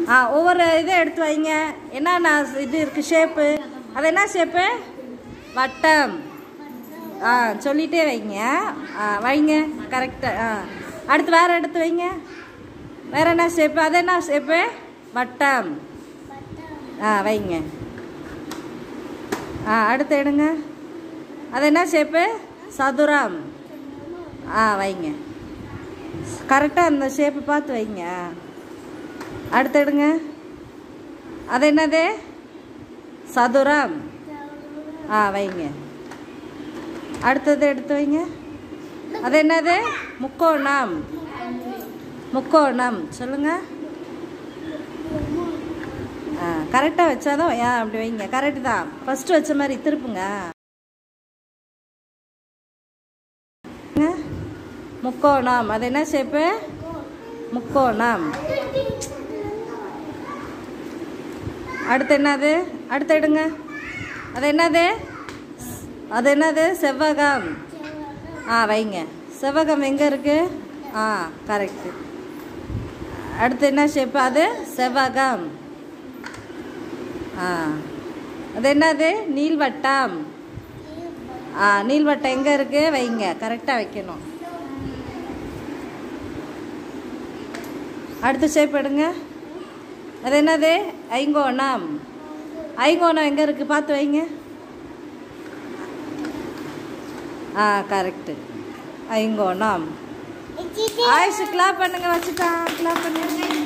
ஆ ஒவ்வொரு இதை எடுத்து வைங்க என்னென்ன இது இருக்குது ஷேப்பு அது என்ன ஷேப்பு வட்டம் ஆ சொல்லிட்டே வைங்க ஆ வைங்க கரெக்டாக ஆ அடுத்து வேறு எடுத்து வைங்க வேற என்ன ஷேப்பு அது என்ன ஷேப்பு வட்டம் ஆ வைங்க ஆ அடுத்து எடுங்க அது என்ன ஷேப்பு சதுரம் ஆ வைங்க கரெக்டாக அந்த ஷேப்பு பார்த்து வைங்க அடுத்து எடுங்க அது என்னது சதுரம் ஆ வைங்க அடுத்தது எடுத்து வைங்க அது என்னது முக்கோணம் முக்கோணம் சொல்லுங்க ஆ கரெக்டாக வச்சாதான் ஏன் அப்படி வைங்க கரெக்டு தான் ஃபஸ்ட்டு வச்ச மாதிரி திருப்புங்க முக்கோணம் அது என்ன ஷேப்பு முக்கோணம் அடுத்து என்னது அடுத்து எடுங்க அது என்னது அது என்னது செவ்வகம் ஆ வைங்க செவ்வகம் எங்கே இருக்கு ஆ கரெக்டு அடுத்து என்ன ஷேப்பு அது செவ்வகம் ஆ அது என்னது நீள்வட்டம் ஆ நீள்வட்டம் எங்கே இருக்கு வைங்க கரெக்டாக வைக்கணும் அடுத்த ஷேப் எடுங்க அது என்னது ஐங்கோணம் ஐங்கோணம் எங்கே இருக்குது பார்த்து வைங்க ஆ கரெக்டு ஐங்கோணம் ஆயுஷ் கிளாப் பண்ணுங்க வச்சுட்டான் கிளாப் பண்ணுங்க